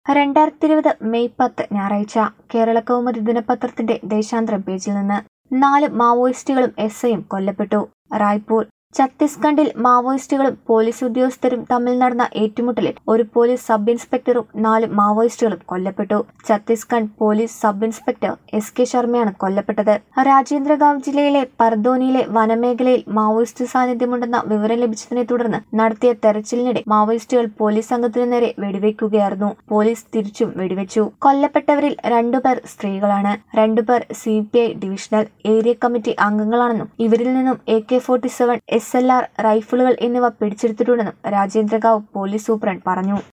രണ്ടായിരത്തി ഇരുപത് മെയ് പത്ത് ഞായറാഴ്ച കേരള കൗമുദി ദിനപത്രത്തിന്റെ ദേശാന്തരം പേജിൽ നിന്ന് നാല് മാവോയിസ്റ്റുകളും എസ് ഐയും കൊല്ലപ്പെട്ടു റായ്പൂർ ഛത്തീസ്ഗഡിൽ മാവോയിസ്റ്റുകളും പോലീസ് ഉദ്യോഗസ്ഥരും തമ്മിൽ നടന്ന ഏറ്റുമുട്ടലിൽ ഒരു പോലീസ് സബ് ഇൻസ്പെക്ടറും നാല് മാവോയിസ്റ്റുകളും കൊല്ലപ്പെട്ടു Chhattisgarh police sub inspector S K ശർമ്മയാണ് കൊല്ലപ്പെട്ടത് രാജേന്ദ്രഗാവ് ജില്ലയിലെ പർദോനിയിലെ വനമേഖലയിൽ മാവോയിസ്റ്റ് സാന്നിധ്യമുണ്ടെന്ന വിവരം ലഭിച്ചതിനെ തുടർന്ന് നടത്തിയ തെരച്ചിലിനിടെ മാവോയിസ്റ്റുകൾ പോലീസ് സംഘത്തിനു നേരെ വെടിവെക്കുകയായിരുന്നു പോലീസ് തിരിച്ചും വെടിവെച്ചു കൊല്ലപ്പെട്ടവരിൽ രണ്ടുപേർ സ്ത്രീകളാണ് രണ്ടുപേർ C P I divisional area committee അംഗങ്ങളാണെന്നും ഇവരിൽ നിന്നും A K forty seven S L R റൈഫിളുകൾ എന്നിവ പിടിച്ചെടുത്തിട്ടുണ്ടെന്നും രാജേന്ദ്രഗാവ് പോലീസ് സൂപ്രണ്ട് പറഞ്ഞു